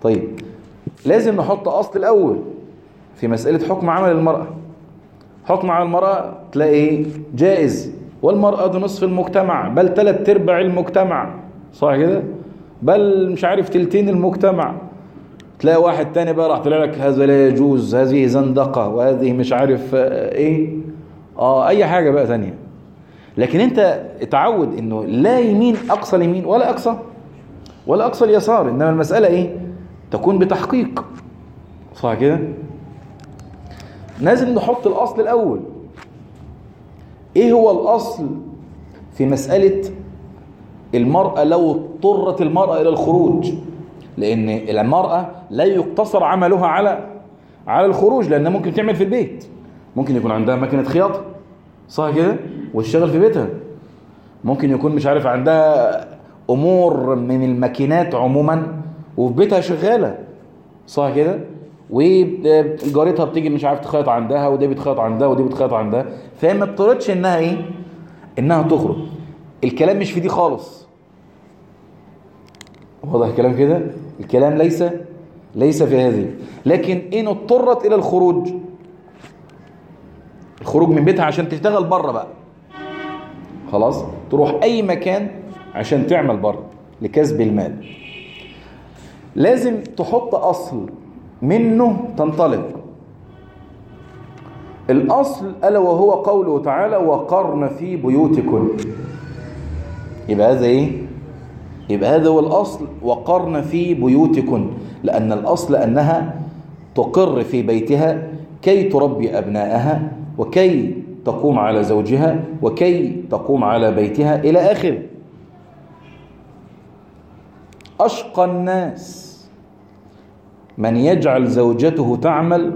طيب لازم نحط أصل الأول في مسألة حكم عمل المرأة حكم على المرأة تلاقي ايه جائز والمرأة نصف المجتمع بل ثلاث ارباع المجتمع صح كده بل مش عارف تلتين المجتمع تلاقي واحد تاني بقى راح طلع لك هذا لا يجوز هذه زندقة وهذه مش عارف آه، ايه اه اي حاجة بقى ثانية لكن انت اتعود انه لا يمين اقصى اليمين ولا اقصى ولا اقصى اليسار انما المسألة ايه تكون بتحقيق صح كده لازم نحط الاصل الاول ايه هو الاصل في مسألة المرأة لو اضطرت المرأة الى الخروج لان المرأة لا يقتصر عملها على على الخروج لان ممكن تعمل في البيت ممكن يكون عندها ماكينة خياطة صح كده وتشتغل في بيتها ممكن يكون مش عارف عندها امور من الماكينات عموما وفي بيتها شغالة صح كده وجارتها بتيجي مش عارف تخيط عندها ودي بتخيط عندها ودي بتخيط عندها فهي ما اضطرتش انها ايه انها تخرج الكلام مش في دي خالص واضح الكلام كده الكلام ليس ليس في هذه لكن ان اضطرت الى الخروج الخروج من بيتها عشان تشتغل بره بقى خلاص تروح اي مكان عشان تعمل بره لكسب المال لازم تحط اصل منه تنطلق الاصل الا وهو قوله تعالى وقرن في بيوتكن يبقى هذا ايه يبقى هذا هو الاصل وقرن في بيوتكن لان الاصل انها تقر في بيتها كي تربي ابنائها وكي تقوم على زوجها وكي تقوم على بيتها الى اخره اشقى الناس من يجعل زوجته تعمل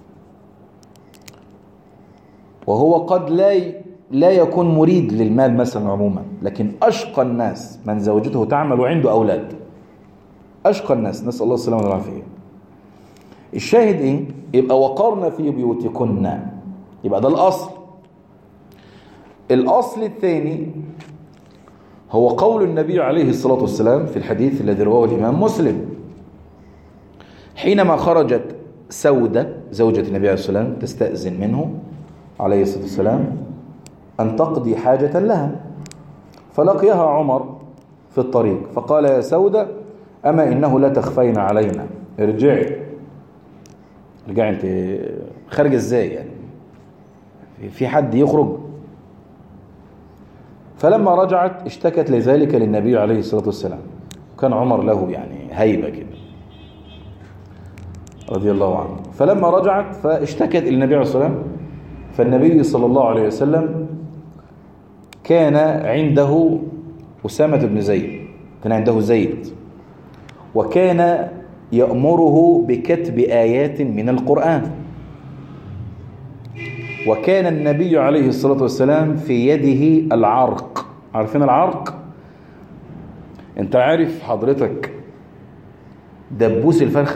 وهو قد لا لا يكون مريد للمال مثلا عموما لكن أشقى الناس من زوجته تعمل وعنده أولاد أشقى الناس نسأل الله السلامة والعافية الشاهد إيه؟ يبقى وقرن في بيوتكن يبقى ده الأصل الأصل الثاني هو قول النبي عليه الصلاة والسلام في الحديث الذي رواه الإمام مسلم حينما خرجت سودة زوجة النبي عليه الصلاة والسلام تستأذن منه عليه الصلاة والسلام أن تقضي حاجة لها فلقيها عمر في الطريق فقال يا سودة أما إنه لا تخفين علينا ارجعي ارجعي أنت خارجة إزاي يعني في حد يخرج فلما رجعت اشتكت لذلك للنبي عليه الصلاة والسلام كان عمر له يعني هيبة كده رضي الله عنه فلما رجعت فاشتكت إلى النبي عليه الصلاة والسلام فالنبي صلى الله عليه وسلم كان عنده أسامة بن زيد كان عنده زيد وكان يأمره بكتب آيات من القرآن وكان النبي عليه الصلاة والسلام في يده العرق عارفين العرق انت عارف حضرتك دبوس الفرخة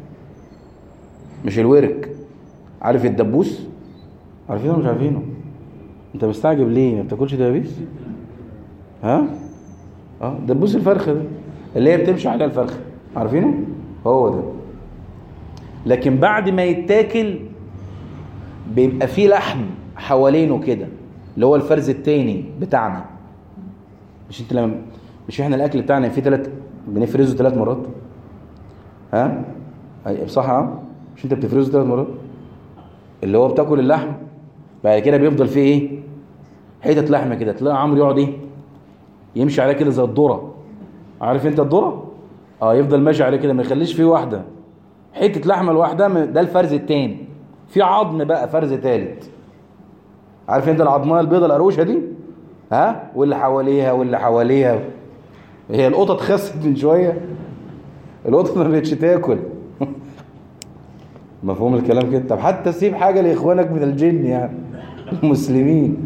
مش الورك عارف الدبوس عارفينه ولا مش عارفينه انت مستعجب ليه ما بتاكلش دبابيس ها اه دبوس الفرخه ده اللي هي بتمشي عليها الفرخه عارفينه هو ده لكن بعد ما يتاكل بيبقى فيه لحم حوالينه كده اللي هو الفرز التاني بتاعنا مش انت لما مش احنا الاكل بتاعنا فيه ثلاث بنفرزه ثلاث مرات ها اي صح ها مش انت بتفرزه ثلاث مرات اللي هو بتاكل اللحم بعد كده بيفضل فيه ايه حتت لحمه كده تلاقي عمرو يقعد ايه يمشي عليها كده زي الذره عارف انت الذره اه يفضل ماشي عليه كده ما يخليش فيه واحده حته لحمه لوحدها ده الفرز التاني في عظم بقى فرز ثالث عارف انت العظميه البيضه القروشه دي ها واللي حواليها واللي حواليها هي القطط خست من شويه القطط ما بقتش تاكل مفهوم الكلام كده طب حتى سيب حاجه لاخوانك من الجن يعني المسلمين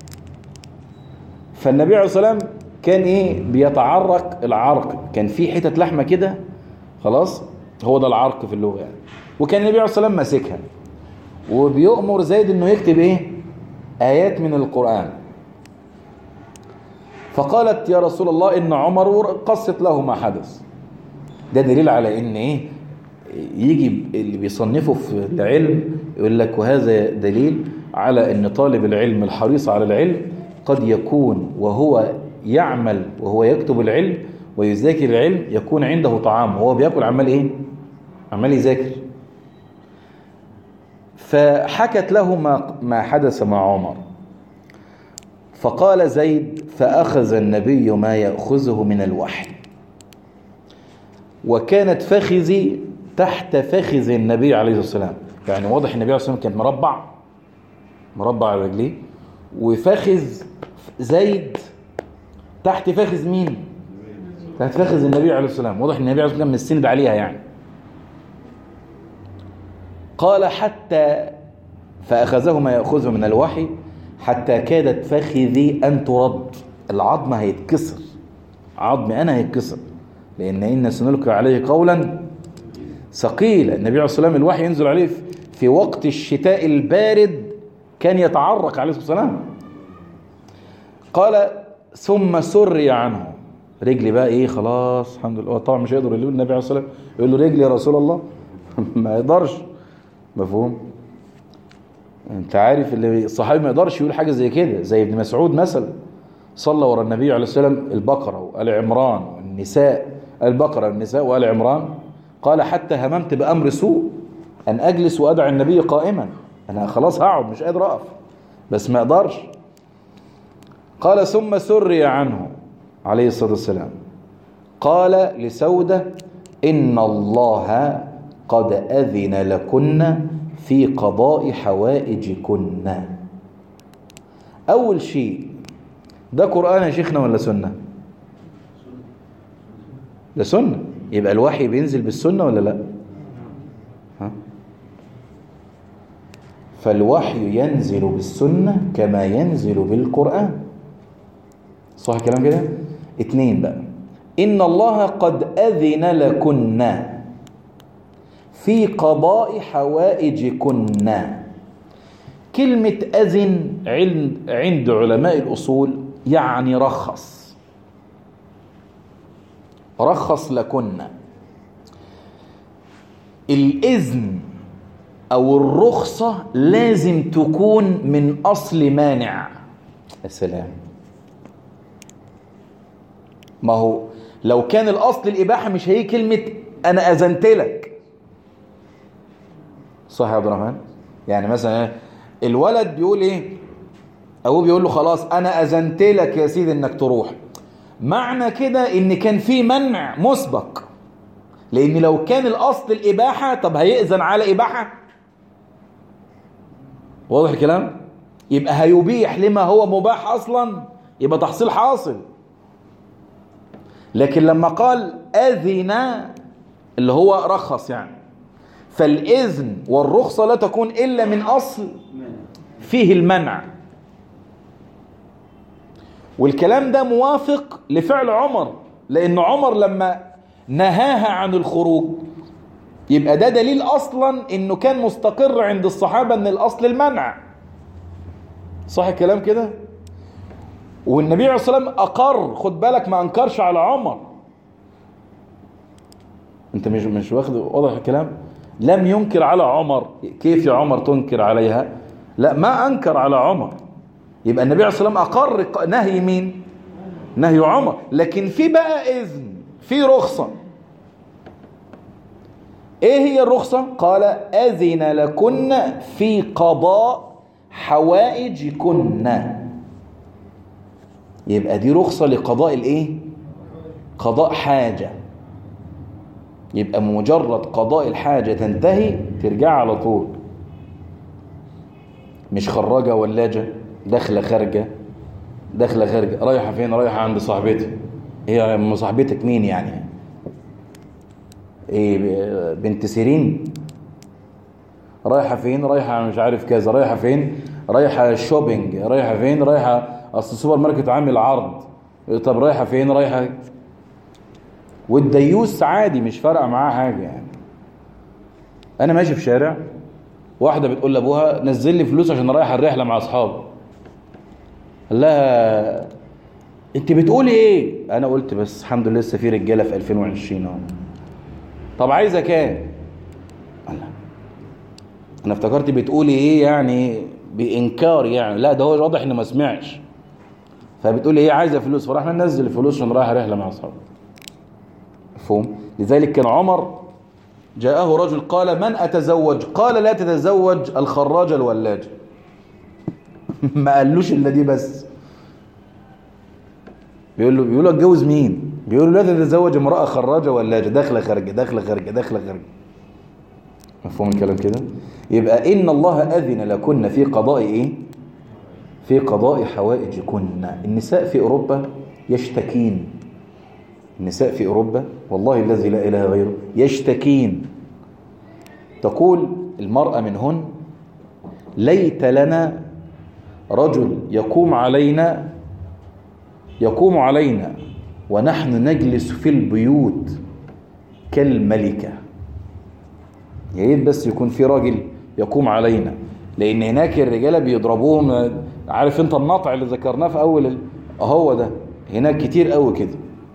فالنبي عليه الصلاه والسلام كان ايه بيتعرق العرق كان في حتت لحمه كده خلاص هو ده العرق في اللغه يعني وكان النبي عليه الصلاه والسلام ماسكها وبيؤمر زيد انه يكتب ايه ايات من القران فقالت يا رسول الله ان عمر قصت له ما حدث ده دليل على ان ايه يجي اللي بيصنفه في العلم يقول لك وهذا دليل على ان طالب العلم الحريص على العلم قد يكون وهو يعمل وهو يكتب العلم ويذاكر العلم يكون عنده طعام وهو بياكل عمال ايه عمال يذاكر فحكت له ما ما حدث مع عمر فقال زيد فأخذ النبي ما يأخذه من الوحي وكانت فخذي تحت فخذ النبي عليه الصلاة والسلام يعني واضح النبي عليه الصلاة والسلام كان مربع مربع على رجليه وفخذ زيد تحت فخذ مين تحت فخذ النبي عليه الصلاة والسلام واضح النبي عليه الصلاة والسلام مستند عليها يعني قال حتى فأخذه ما يأخذه من الوحي حتى كادت فخذي أن ترد العظم هيتكسر عظمي أنا هيتكسر لأن إن سنلقي عليه قولا ثقيلا النبي عليه الصلاة والسلام الوحي ينزل عليه في وقت الشتاء البارد كان يتعرق عليه الصلاة والسلام قال ثم سري عنه رجلي بقى ايه خلاص الحمد لله طبعا مش هيقدر يقول النبي عليه الصلاه والسلام يقول له رجلي يا رسول الله ما يقدرش مفهوم انت عارف اللي الصحابي ما يقدرش يقول حاجه زي كده زي ابن مسعود مثلا صلى ورا النبي عليه الصلاه والسلام البقره وال عمران والنساء البقره والنساء وال عمران قال حتى هممت بامر سوء ان اجلس وادع النبي قائما انا خلاص هقعد مش قادر اقف بس ما اقدرش قال ثم سري عنه عليه الصلاه والسلام قال لسوده ان الله قد اذن لكن في قضاء حوائجكن اول شيء ده قران يا شيخنا ولا سنه ده سنه يبقى الوحي بينزل بالسنه ولا لا ها فالوحي ينزل بالسنه كما ينزل بالقران صح الكلام كده اتنين بقى ان الله قد اذن لكن في قضاء حوائجكن كلمة أذن عند علماء الأصول يعني رخص رخص لكن الإذن أو الرخصة لازم تكون من أصل مانع السلام ما هو لو كان الأصل الإباحة مش هي كلمة أنا أذنت لك صح يا عبد الرحمن يعني مثلا الولد بيقول ايه ابوه بيقول له خلاص انا اذنت لك يا سيدي انك تروح معنى كده ان كان في منع مسبق لان لو كان الاصل الاباحه طب هيأذن على اباحه واضح الكلام يبقى هيبيح لما هو مباح اصلا يبقى تحصيل حاصل لكن لما قال اذن اللي هو رخص يعني فالإذن والرخصة لا تكون إلا من أصل فيه المنع والكلام ده موافق لفعل عمر لأن عمر لما نهاها عن الخروج يبقى ده دليل أصلا أنه كان مستقر عند الصحابة أن الأصل المنع صح الكلام كده والنبي عليه الصلاة والسلام أقر خد بالك ما أنكرش على عمر انت مش مش واخد واضح الكلام لم ينكر على عمر كيف يا عمر تنكر عليها لا ما أنكر على عمر يبقى النبي عليه الصلاة والسلام أقر نهي مين نهي عمر لكن في بقى إذن في رخصة ايه هي الرخصة قال أذن لكن في قضاء حوائجكن يبقى دي رخصة لقضاء الايه قضاء حاجة يبقى مجرد قضاء الحاجة تنتهي ترجع على طول مش خراجة ولاجة داخلة خارجة داخلة خارجة رايحة فين رايحة عند صاحبتي هي ام صاحبتك مين يعني ايه بنت سيرين رايحة فين رايحة مش عارف كذا رايحة فين رايحة شوبينج رايحة فين رايحة اصل السوبر ماركت عامل عرض طب رايحة فين رايحة والديوس عادي مش فارقه معاه حاجه يعني انا ماشي في شارع واحده بتقول لابوها نزل لي فلوس عشان رايح الرحله مع اصحابي قال لها انت بتقولي ايه انا قلت بس الحمد لله لسه في رجاله في 2020 اهو طب عايزه كام الله انا افتكرت بتقولي ايه يعني بانكار يعني لا ده هو واضح انه ما سمعش فبتقولي ايه عايزه فلوس فراح ننزل الفلوس عشان رايح رحله مع اصحابه مفهوم لذلك كان عمر جاءه رجل قال من اتزوج قال لا تتزوج الخراج الولاج ما قالوش الا دي بس بيقول له بيقول له اتجوز مين بيقول له لا تتزوج امراه خراجه ولاجه داخله خارجه داخله خارجه داخله خارجه مفهوم الكلام كده يبقى ان الله اذن لكن في قضاء ايه في قضاء حوائجكن النساء في اوروبا يشتكين النساء في اوروبا والله الذي لا اله غيره يشتكين تقول المراه منهن ليت لنا رجل يقوم علينا يقوم علينا ونحن نجلس في البيوت كالملكة يا ريت بس يكون في راجل يقوم علينا لأن هناك الرجالة بيضربوهم عارف انت النطع اللي ذكرناه في أول ال... هو ده هناك كتير قوي كده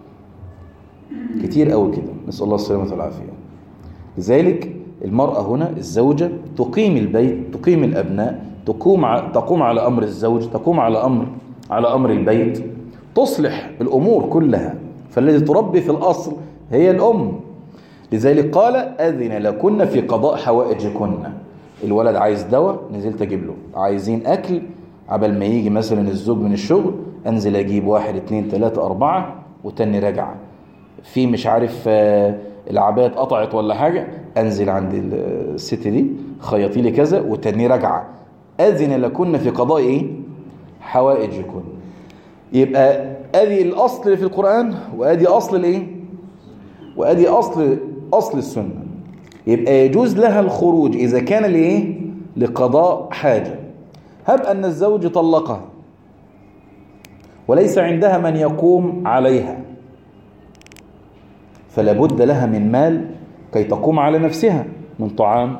كتير قوي كده نسأل الله السلامة والعافية لذلك المرأة هنا الزوجة تقيم البيت تقيم الأبناء تقوم ع... تقوم على أمر الزوج تقوم على أمر على أمر البيت تصلح الأمور كلها فالذي تربي في الأصل هي الأم لذلك قال أذن لكن في قضاء حوائجكن الولد عايز دواء نزلت أجيب له عايزين أكل عبل ما يجي مثلا الزوج من الشغل أنزل أجيب واحد اتنين تلاتة أربعة وتاني راجعة في مش عارف العباية اتقطعت ولا حاجة أنزل عند الست دي خيطي لي كذا وتاني راجعة أذن لكن في قضاء إيه حوائجكن يبقى ادي الاصل اللي في القرآن وادي اصل الايه وادي اصل اصل السنة يبقى يجوز لها الخروج اذا كان لايه لقضاء حاجة هب ان الزوج طلقها وليس عندها من يقوم عليها فلا بد لها من مال كي تقوم على نفسها من طعام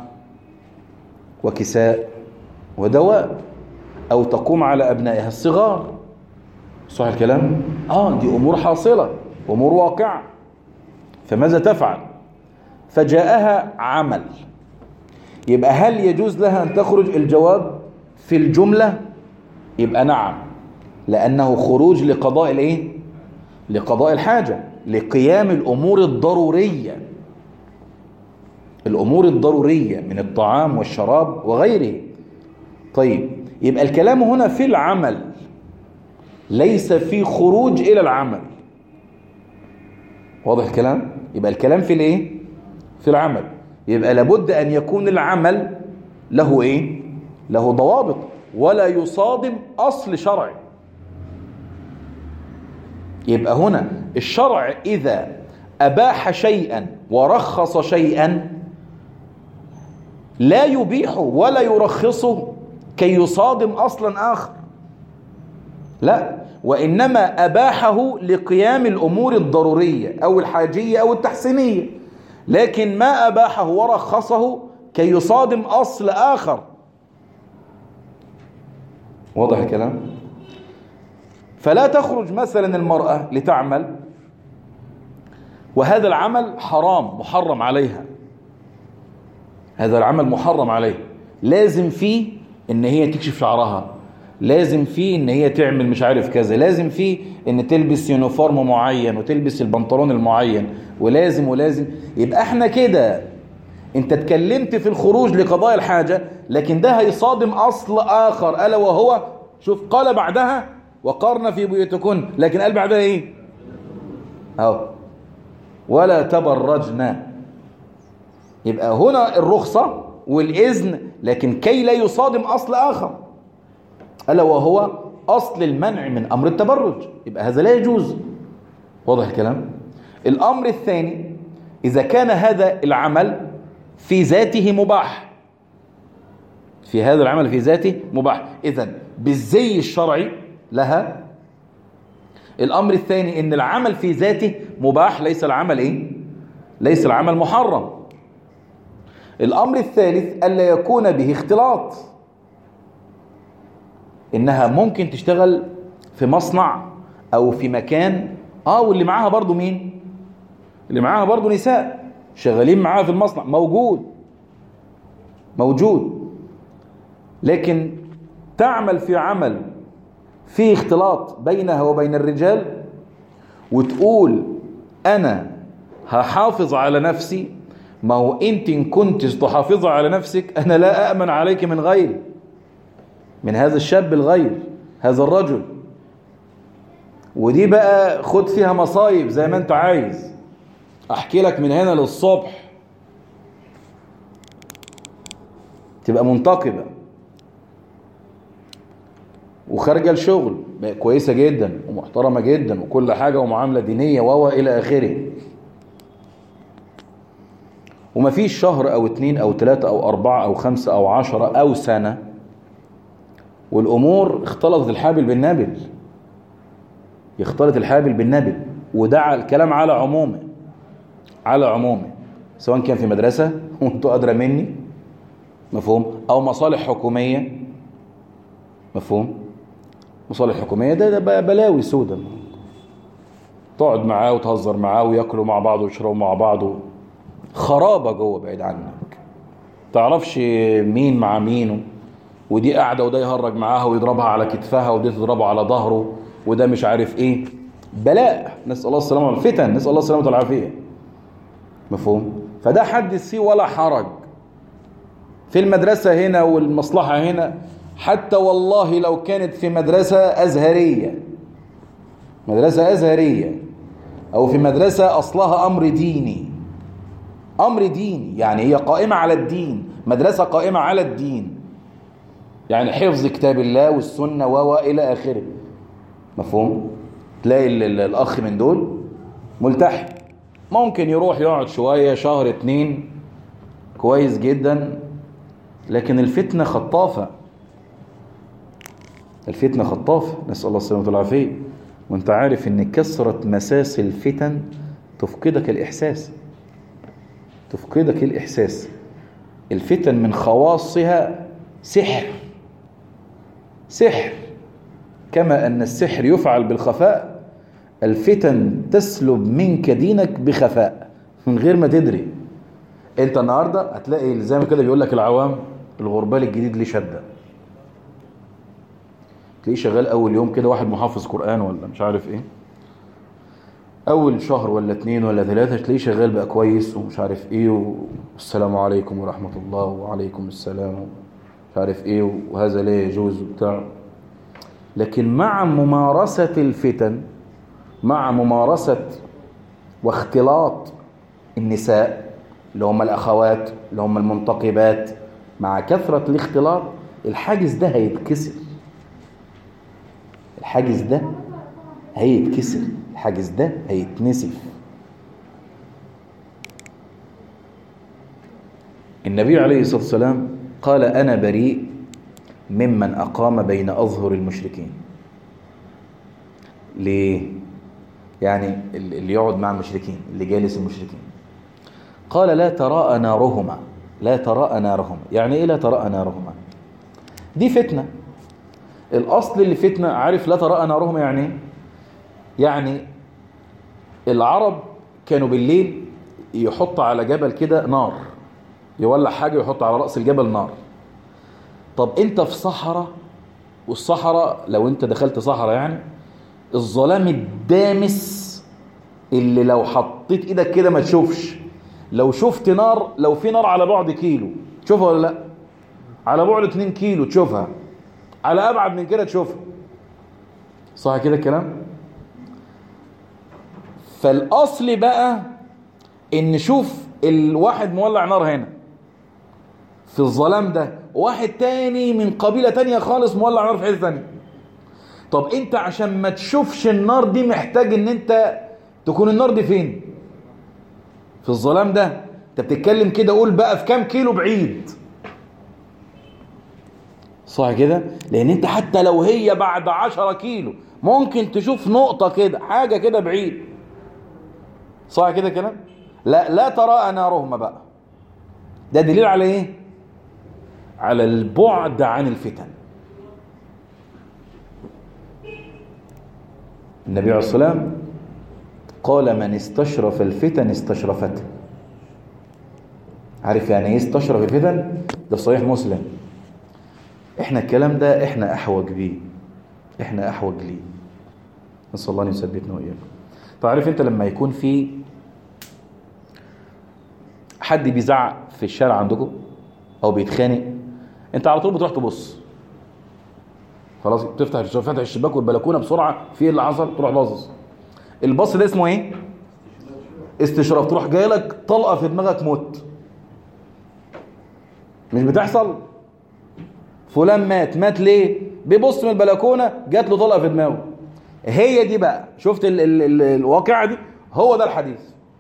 وكساء ودواء او تقوم على ابنائها الصغار صح الكلام اه دي امور حاصله امور واقعه فماذا تفعل فجاءها عمل يبقى هل يجوز لها ان تخرج الجواب في الجمله يبقى نعم لانه خروج لقضاء الايه لقضاء الحاجه لقيام الامور الضروريه الامور الضروريه من الطعام والشراب وغيره طيب يبقى الكلام هنا في العمل ليس في خروج إلى العمل واضح الكلام يبقى الكلام في الايه في العمل يبقى لابد أن يكون العمل له ايه له ضوابط ولا يصادم أصل شرعي يبقى هنا الشرع إذا أباح شيئا ورخص شيئا لا يبيحه ولا يرخصه كي يصادم أصلا آخر لا وإنما أباحه لقيام الأمور الضرورية أو الحاجية أو التحسينية لكن ما أباحه ورخصه كي يصادم أصل آخر واضح الكلام فلا تخرج مثلا المرأة لتعمل وهذا العمل حرام محرم عليها هذا العمل محرم عليه لازم فيه ان هي تكشف شعرها لازم فيه ان هي تعمل مش عارف كذا لازم فيه ان تلبس يونيفورم معين وتلبس البنطلون المعين ولازم ولازم يبقى احنا كده انت اتكلمت في الخروج لقضاء الحاجة لكن ده هيصادم اصل اخر الا وهو شوف قال بعدها وقرن في بيوتكن لكن قال بعدها ايه اهو ولا تبرجنا يبقى هنا الرخصة والإذن لكن كي لا يصادم أصل آخر ألا وهو أصل المنع من أمر التبرج يبقى هذا لا يجوز واضح الكلام الأمر الثاني إذا كان هذا العمل في ذاته مباح في هذا العمل في ذاته مباح إذا بالزي الشرعي لها الأمر الثاني إن العمل في ذاته مباح ليس العمل إيه ليس العمل محرم الأمر الثالث ألا يكون به اختلاط إنها ممكن تشتغل في مصنع أو في مكان آه واللي معاها برضو مين اللي معاها برضو نساء شغالين معاها في المصنع موجود موجود لكن تعمل في عمل فيه اختلاط بينها وبين الرجال وتقول أنا هحافظ على نفسي ما هو أنت إن كنت تحافظ على نفسك أنا لا أأمن عليك من غيري من هذا الشاب الغير هذا الرجل ودي بقى خد فيها مصايب زي ما انت عايز احكي لك من هنا للصبح تبقى منتقبة وخارجة الشغل بقى كويسة جدا ومحترمة جدا وكل حاجة ومعاملة دينية وهو إلى آخره ومفيش شهر أو اتنين أو تلاتة أو أربعة أو خمسة أو عشرة أو سنة والأمور اختلطت الحابل بالنابل يختلط الحابل بالنابل وده الكلام على عمومه على عمومه سواء كان في مدرسة وانتوا أدرى مني مفهوم أو مصالح حكومية مفهوم مصالح حكومية ده, ده بلاوي سودة تقعد معاه وتهزر معاه وياكلوا مع بعض ويشربوا مع بعض خرابة جوه بعيد عنك تعرفش مين مع مين ودي قاعدة وده يهرج معاها ويضربها على كتفها ودي تضربه على ظهره وده مش عارف ايه بلاء نسأل الله السلامة والفتن نسأل الله السلامة والعافية مفهوم فده حدث فيه ولا حرج في المدرسة هنا والمصلحة هنا حتى والله لو كانت في مدرسة أزهرية مدرسة أزهرية أو في مدرسة أصلها أمر ديني أمر ديني يعني هي قائمة على الدين مدرسة قائمة على الدين يعني حفظ كتاب الله والسنة و إلى آخره مفهوم تلاقي الأخ من دول ملتحي ممكن يروح يقعد شوية شهر اتنين كويس جدا لكن الفتنة خطافة الفتنة خطافة نسأل الله السلامة والعافية وانت عارف ان كثرة مساس الفتن تفقدك الإحساس تفقدك الإحساس الفتن من خواصها سحر سحر كما أن السحر يفعل بالخفاء الفتن تسلب منك دينك بخفاء من غير ما تدري انت النهاردة هتلاقي زي ما كده بيقول لك العوام الغربال الجديد ليه شدة تلاقيه شغال اول يوم كده واحد محافظ قرآن ولا مش عارف ايه اول شهر ولا اتنين ولا ثلاثة تلاقيه شغال بقى كويس ومش عارف ايه والسلام عليكم ورحمة الله وعليكم السلام مش عارف ايه وهذا لا يجوز وبتاع لكن مع ممارسة الفتن مع ممارسة واختلاط النساء اللي هم الأخوات اللي هم المنتقبات مع كثرة الاختلاط الحاجز ده هيتكسر الحاجز ده هيتكسر الحاجز ده هيتنسف النبي عليه الصلاة والسلام قال أنا بريء ممن أقام بين أظهر المشركين ليه؟ يعني اللي يقعد مع المشركين اللي جالس المشركين قال لا تراءى نارهما لا تراءى نارهما يعني ايه لا تراءى نارهما دي فتنة الأصل اللي فتنة عارف لا تراءى نارهما يعني ايه يعني العرب كانوا بالليل يحط على جبل كده نار يولع حاجة ويحط على رأس الجبل نار طب انت في صحراء والصحراء لو انت دخلت صحراء يعني الظلام الدامس اللي لو حطيت ايدك كده ما تشوفش لو شفت نار لو في نار على بعد كيلو تشوفها ولا لا على بعد 2 كيلو تشوفها على ابعد من كده تشوفها صح كده الكلام فالاصل بقى ان شوف الواحد مولع نار هنا في الظلام ده واحد تاني من قبيلة تانية خالص مولع نار في حتة تانية طب انت عشان ما تشوفش النار دي محتاج ان انت تكون النار دي فين في الظلام ده انت بتتكلم كده قول بقى في كام كيلو بعيد صح كده لان انت حتى لو هي بعد عشرة كيلو ممكن تشوف نقطة كده حاجة كده بعيد صح كده كلام لا لا تراءى نارهما بقى ده دليل على ايه على البعد عن الفتن النبي عليه الصلاة والسلام قال من استشرف الفتن استشرفته عارف يعني ايه استشرف الفتن ده في صحيح مسلم احنا الكلام ده احنا احوج بيه احنا احوج ليه نسال الله ان يثبتنا واياكم تعرف انت لما يكون في حد بيزعق في الشارع عندكم او بيتخانق انت على طول بتروح تبص خلاص بتفتح الشباك فتح الشباك والبلكونه بسرعه في ايه اللي حصل تروح باصص البص ده اسمه ايه استشراف تروح جاي لك طلقه في دماغك موت مش بتحصل فلان مات مات ليه بيبص من البلكونه جات له طلقه في دماغه هي دي بقى شفت ال ال ال الواقعه دي هو ده الحديث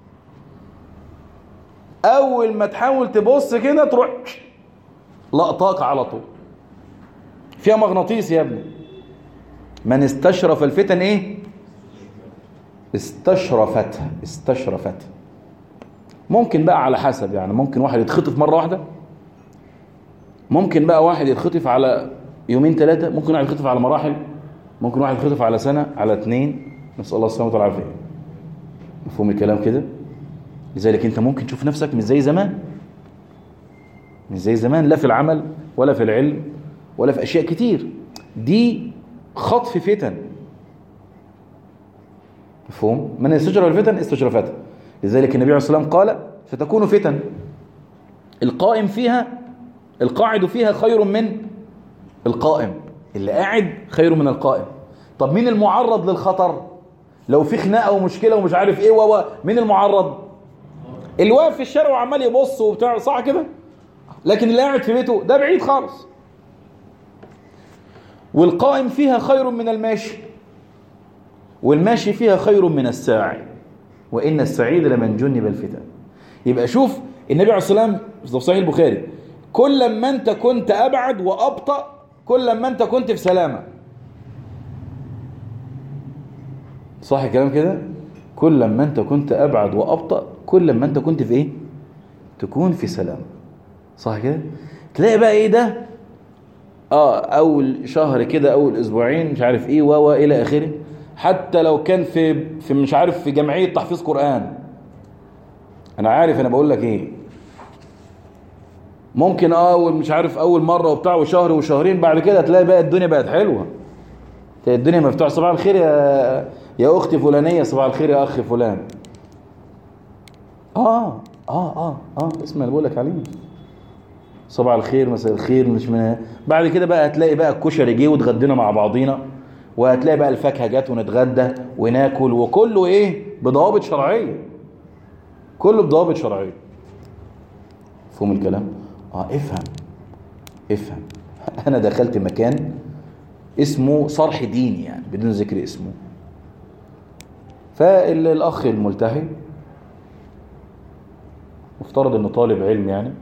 اول ما تحاول تبص كده تروح لقطاك على طول فيها مغناطيس يا ابني من استشرف الفتن ايه استشرفتها استشرفتها ممكن بقى على حسب يعني ممكن واحد يتخطف مرة واحدة ممكن بقى واحد يتخطف على يومين ثلاثة ممكن واحد يتخطف على مراحل ممكن واحد يتخطف على سنة على اثنين نسأل الله السلامة والعافية مفهوم الكلام كده لذلك انت ممكن تشوف نفسك مش زي زمان مش زي زمان لا في العمل ولا في العلم ولا في أشياء كتير دي خطف فتن مفهوم من استجر الفتن استجرفتها لذلك النبي عليه الصلاة والسلام قال ستكون فتن القائم فيها القاعد فيها خير من القائم اللي قاعد خير من القائم طب مين المعرض للخطر لو في خناقه ومشكله ومش عارف ايه و مين المعرض اللي واقف في الشارع وعمال يبص وبتاع صح كده لكن اللي قاعد في بيته ده بعيد خالص والقائم فيها خير من الماشي والماشي فيها خير من الساعي وإن السعيد لمن جنب الفتن يبقى شوف النبي عليه الصلاة والسلام في صحيح البخاري كل ما أنت كنت أبعد وأبطأ كل ما أنت كنت في سلامة صح الكلام كده كل ما أنت كنت أبعد وأبطأ كل ما أنت كنت في إيه تكون في سلامة صح كده تلاقي بقى إيه ده اه اول شهر كده اول اسبوعين مش عارف ايه و الى اخره حتى لو كان في في مش عارف في جمعيه تحفيظ قران انا عارف انا بقول لك ايه ممكن اه مش عارف اول مره وبتاع وشهر وشهرين بعد كده تلاقي بقى الدنيا بقت حلوه تلاقي الدنيا مفتوحه صباح الخير يا يا اختي فلانيه صباح الخير يا اخ فلان اه اه اه اه اسمع اللي بقول لك عليه صباح الخير مساء الخير مش من بعد كده بقى هتلاقي بقى الكشري جه واتغدينا مع بعضينا وهتلاقي بقى الفاكهه جت ونتغدى وناكل وكله ايه بضوابط شرعيه كله بضوابط شرعيه مفهوم الكلام اه افهم افهم انا دخلت مكان اسمه صرح ديني يعني بدون ذكر اسمه فالاخ الملتحي مفترض انه طالب علم يعني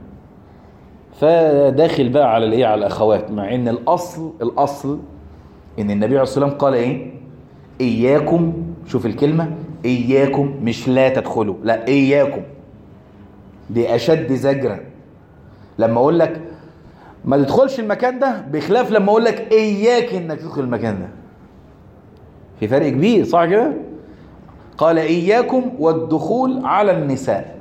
فداخل بقى على الايه على الاخوات مع ان الاصل الاصل ان النبي عليه الصلاه والسلام قال ايه اياكم شوف الكلمه اياكم مش لا تدخلوا لا اياكم دي اشد زجرا لما اقول لك ما تدخلش المكان ده بخلاف لما اقول لك اياك انك تدخل المكان ده في فرق كبير صح كده قال اياكم والدخول على النساء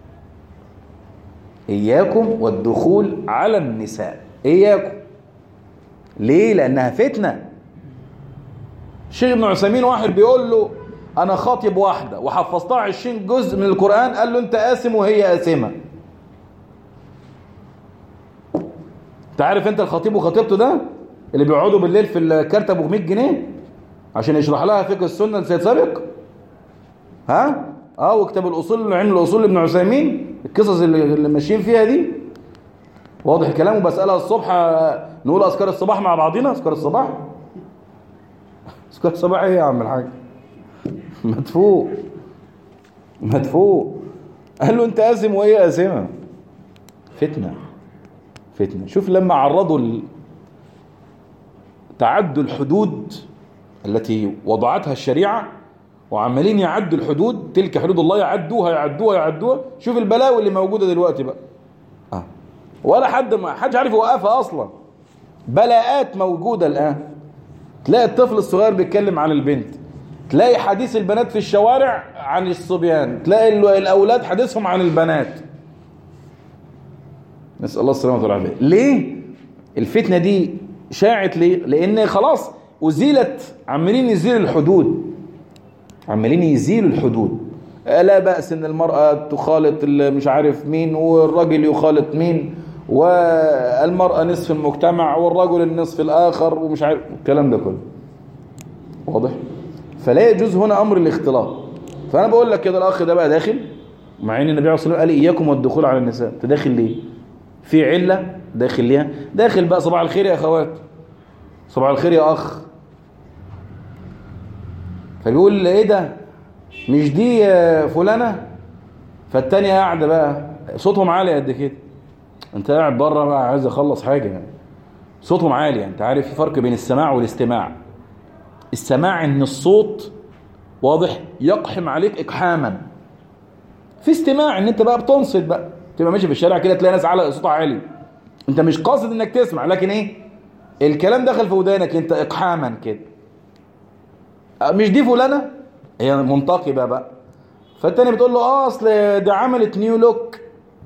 إياكم والدخول على النساء إياكم ليه؟ لأنها فتنة الشيخ ابن عثيمين واحد بيقول له أنا خاطب واحدة وحفظتها عشرين جزء من القرآن قال له أنت آثم وهي آثمة أنت عارف أنت الخطيب وخطيبته ده اللي بيقعدوا بالليل في الكارت أبو 100 جنيه عشان يشرح لها فقه السنة لسيد سابق ها؟ اه وكتاب الاصول علم الاصول لابن عثيمين القصص اللي, اللي ماشيين فيها دي واضح الكلام وبسالها الصبح نقول اذكار الصباح مع بعضنا اذكار الصباح اذكار الصباح ايه يا عم الحاج مدفوق مدفوق قال له انت ازم وهي ازمه فتنه فتنه شوف لما عرضوا ال... تعدوا الحدود التي وضعتها الشريعه وعمالين يعدوا الحدود تلك حدود الله يعدوها يعدوها يعدوها شوف البلاوي اللي موجوده دلوقتي بقى آه. ولا حد ما حدش عارف يوقفها اصلا بلاءات موجوده الان تلاقي الطفل الصغير بيتكلم عن البنت تلاقي حديث البنات في الشوارع عن الصبيان تلاقي الاولاد حديثهم عن البنات نسال الله السلامه والعافيه ليه الفتنه دي شاعت ليه لان خلاص ازيلت عمالين يزيلوا الحدود عمالين يزيلوا الحدود لا بأس ان المرأة تخالط مش عارف مين والراجل يخالط مين والمرأة نصف المجتمع والرجل النصف الآخر ومش عارف الكلام ده كله واضح فلا يجوز هنا أمر الاختلاط فأنا بقول لك كده الأخ ده بقى داخل مع ان النبي عليه الصلاة والسلام قال إياكم والدخول على النساء تداخل ليه في علة داخل ليها داخل بقى صباح الخير يا أخوات صباح الخير يا أخ فبيقول ايه ده مش دي فلانة فالتانية قاعدة بقى صوتهم عالي قد كده انت قاعد بره بقى عايز اخلص حاجة يعني صوتهم عالي انت عارف في فرق بين السماع والاستماع السماع ان الصوت واضح يقحم عليك اقحاما في استماع ان انت بقى بتنصت بقى تبقى ماشي في الشارع كده تلاقي ناس على صوتها عالي انت مش قاصد انك تسمع لكن ايه الكلام دخل في ودانك انت اقحاما كده مش دي فلانه هي منتقبه بقى فالتاني بتقول له اه اصل ده عملت نيو لوك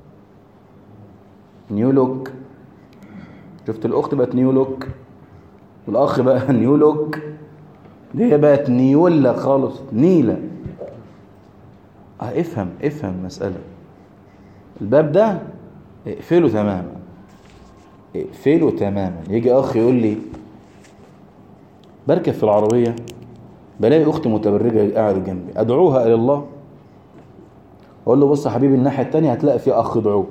نيو لوك شفت الاخت بقت نيو لوك والاخ بقى نيو لوك دي هي بقت نيولا خالص نيله اه افهم افهم المساله الباب ده اقفله تماما اقفله تماما يجي اخ يقول لي بركب في العربيه بلاقي اختي متبرجه قاعده جنبي ادعوها الى الله اقول له بص يا حبيبي الناحيه الثانيه هتلاقي في اخ ادعوه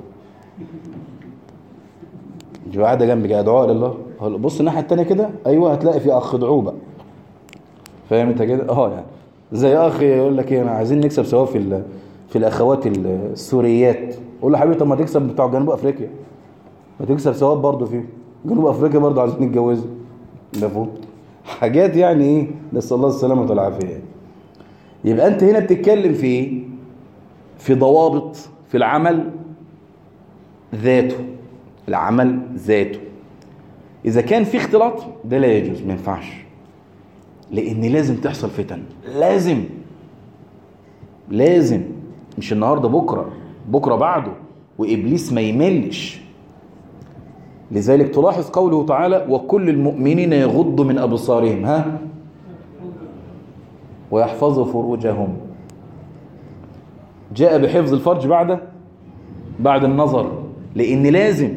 دي قاعده جنبي كده ادعوها الى الله اقول له بص الناحيه الثانيه كده ايوه هتلاقي في اخ ادعوه بقى فاهم انت كده اه يعني زي اخ يقول لك ايه انا عايزين نكسب سوا في في الاخوات السوريات اقول له حبيبي طب ما تكسب بتوع جنوب افريقيا ما تكسب ثواب برضه فيه جنوب افريقيا برضه عايزين يتجوزوا مفهوم حاجات يعني ايه نسال الله السلامه والعافيه يبقى انت هنا بتتكلم في ايه في ضوابط في العمل ذاته العمل ذاته اذا كان في اختلاط ده لا يجوز ما ينفعش لان لازم تحصل فتن لازم لازم مش النهارده بكره بكره بعده وابليس ما يملش لذلك تلاحظ قوله تعالى وكل المؤمنين يغضوا من أبصارهم ها ويحفظوا فروجهم جاء بحفظ الفرج بعد بعد النظر لأن لازم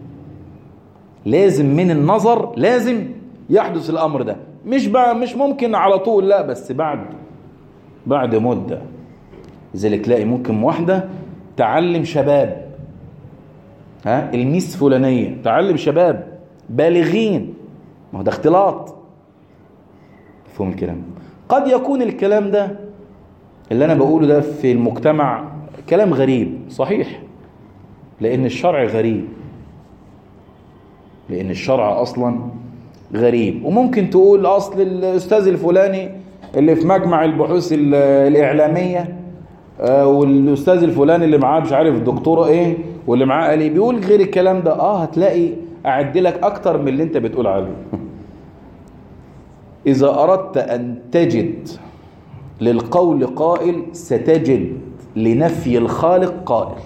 لازم من النظر لازم يحدث الأمر ده مش بقى مش ممكن على طول لا بس بعد بعد مدة لذلك تلاقي ممكن واحدة تعلم شباب ها الميس فلانية تعلم شباب بالغين ما هو ده اختلاط مفهوم الكلام قد يكون الكلام ده اللي انا بقوله ده في المجتمع كلام غريب صحيح لان الشرع غريب لان الشرع اصلا غريب وممكن تقول اصل الاستاذ الفلاني اللي في مجمع البحوث الاعلاميه والاستاذ الفلاني اللي معاه مش عارف دكتوره ايه واللي معاه قال ايه بيقول غير الكلام ده اه هتلاقي اعدلك اكتر من اللي انت بتقول عليه اذا اردت ان تجد للقول قائل ستجد لنفي الخالق قائل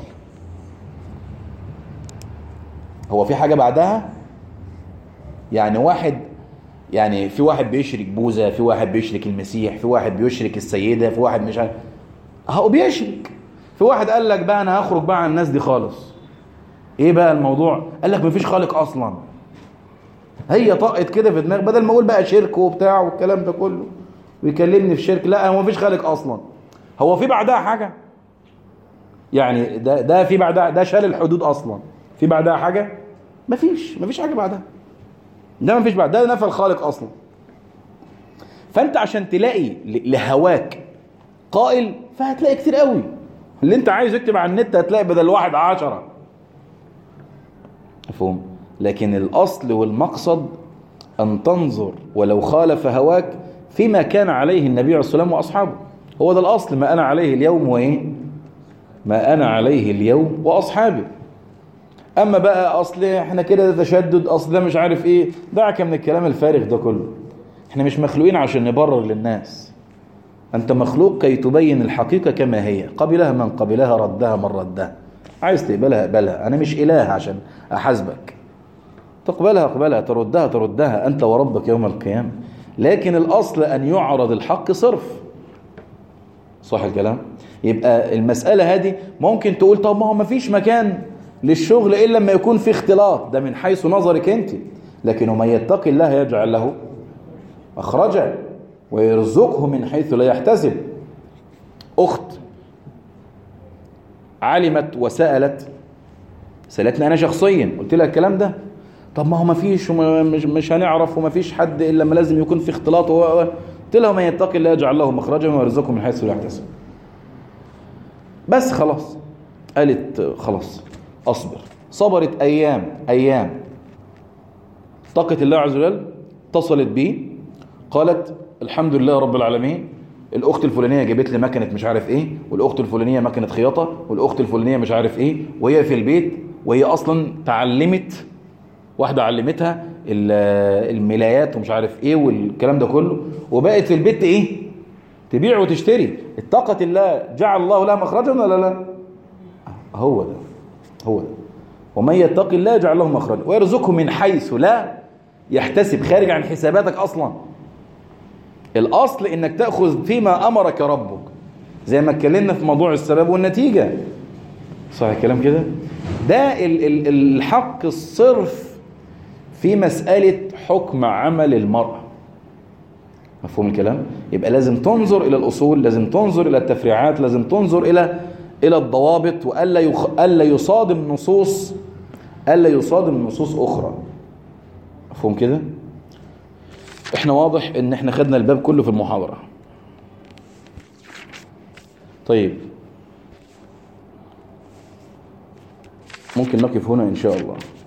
هو في حاجه بعدها يعني واحد يعني في واحد بيشرك بوذا في واحد بيشرك المسيح في واحد بيشرك السيده في واحد مش عارف هو بيشرك في واحد قال لك بقى انا هخرج بقى عن الناس دي خالص ايه بقى الموضوع قال لك مفيش خالق اصلا هي طقت كده في دماغ بدل ما اقول بقى شرك وبتاع والكلام ده كله ويكلمني في شرك لا هو مفيش خالق اصلا هو في بعدها حاجه يعني ده ده في بعدها ده شال الحدود اصلا في بعدها حاجه مفيش مفيش حاجه بعدها ده مفيش بعد ده نفى الخالق اصلا فانت عشان تلاقي لهواك قائل فهتلاقي كتير قوي اللي انت عايز يكتب على النت هتلاقي بدل واحد عشرة مفهوم لكن الاصل والمقصد ان تنظر ولو خالف هواك فيما كان عليه النبي عليه الصلاه والسلام واصحابه هو ده الاصل ما انا عليه اليوم وايه ما انا عليه اليوم واصحابي اما بقى اصل احنا كده تشدد اصل ده مش عارف ايه دعك من الكلام الفارغ ده كله احنا مش مخلوقين عشان نبرر للناس انت مخلوق كي تبين الحقيقة كما هي قبلها من قبلها ردها من ردها عايز تقبلها اقبلها انا مش اله عشان احاسبك تقبلها اقبلها تردها تردها انت وربك يوم القيامه لكن الاصل ان يعرض الحق صرف صح الكلام يبقى المساله هذه ممكن تقول طب ما هو ما فيش مكان للشغل الا لما يكون في اختلاط ده من حيث نظرك انت لكن ومن يتق الله يجعل له مخرجا ويرزقه من حيث لا يحتسب اخت علمت وسالت سالتني انا شخصيا قلت لها الكلام ده طب ما هو ما فيش ومش مش هنعرف وما فيش حد الا لما لازم يكون في اختلاط و قلت لها من يتق الله يجعل له مخرجا ويرزقه من حيث لا يحتسب بس خلاص قالت خلاص اصبر صبرت ايام ايام اتقت الله عز وجل اتصلت بي قالت الحمد لله رب العالمين الاخت الفلانيه جابت لي مكنه مش عارف ايه والاخت الفلانيه مكنه خياطه والاخت الفلانيه مش عارف ايه وهي في البيت وهي اصلا تعلمت واحده علمتها الملايات ومش عارف ايه والكلام ده كله وبقت في البيت ايه تبيع وتشتري اتقت الله جعل الله لها مخرجا ولا لا هو ده هو ده ومن يتق الله يجعل له مخرجا ويرزقه من حيث لا يحتسب خارج عن حساباتك اصلا الاصل انك تاخذ فيما امرك ربك زي ما اتكلمنا في موضوع السبب والنتيجه صح الكلام كده ده ال ال الحق الصرف في مساله حكم عمل المراه مفهوم الكلام يبقى لازم تنظر الى الاصول لازم تنظر الى التفريعات لازم تنظر الى الى الضوابط والا يخ... الا يصادم نصوص الا يصادم نصوص اخرى مفهوم كده احنا واضح ان احنا خدنا الباب كله في المحاضرة طيب ممكن نقف هنا ان شاء الله